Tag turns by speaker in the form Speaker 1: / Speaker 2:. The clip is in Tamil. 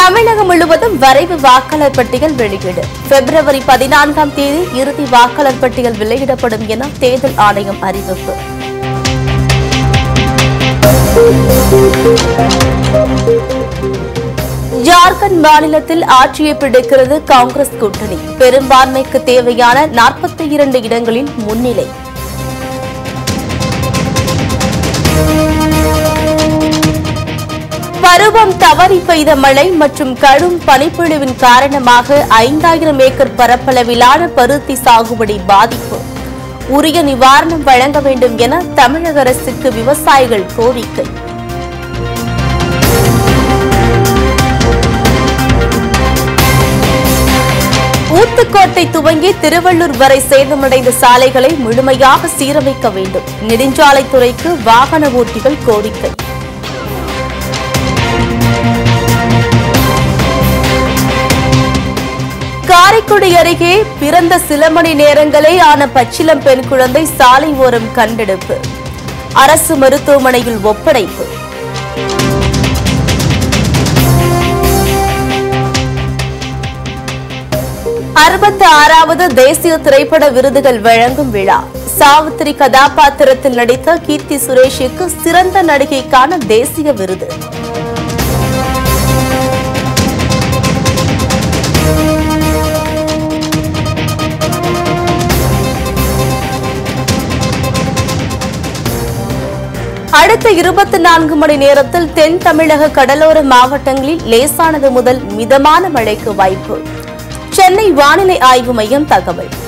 Speaker 1: தமிழகம் முழுவதும் வரைவு வாக்காளர் பட்டியல் வெளியீடு பிப்ரவரி பதினான்காம் தேதி இறுதி வாக்காளர் பட்டியல் வெளியிடப்படும் என தேர்தல் ஆணையம் அறிவிப்பு ஜார்க்கண்ட் மாநிலத்தில் ஆட்சியை பிடிக்கிறது காங்கிரஸ் கூட்டணி பெரும்பான்மைக்கு தேவையான நாற்பத்தி இரண்டு இடங்களில் முன்னிலை பருவம் தவறி பெய்த மழை மற்றும் கடும் பனிப்பொழிவின் காரணமாக ஐந்தாயிரம் ஏக்கர் பரப்பளவிலான பருத்தி சாகுபடி பாதிப்பு உரிய நிவாரணம் வழங்க வேண்டும் என தமிழக அரசுக்கு விவசாயிகள் கோரிக்கை ஊத்துக்கோட்டை துவங்கி திருவள்ளூர் வரை சேதமடைந்த சாலைகளை முழுமையாக சீரமைக்க வேண்டும் நெடுஞ்சாலைத்துறைக்கு வாகன ஓட்டிகள் கோரிக்கை காரைக்குடி அருகே பிறந்த சில மணி நேரங்களே ஆன பச்சிளம் பெண் குழந்தை சாலை ஓரம் கண்டெடுப்பு அரசு மருத்துவமனையில் ஒப்படைப்பு அறுபத்தி ஆறாவது தேசிய திரைப்பட விருதுகள் வழங்கும் விழா சாவித்திரி கதாபாத்திரத்தில் நடித்த கீர்த்தி சுரேஷுக்கு சிறந்த நடிகைக்கான தேசிய விருது அடுத்த இருபத்தி நான்கு மணி நேரத்தில் தென் தமிழக கடலோர மாவட்டங்களில் லேசானது முதல் மிதமான மழைக்கு வாய்ப்பு சென்னை வானிலை ஆய்வு மையம் தகவல்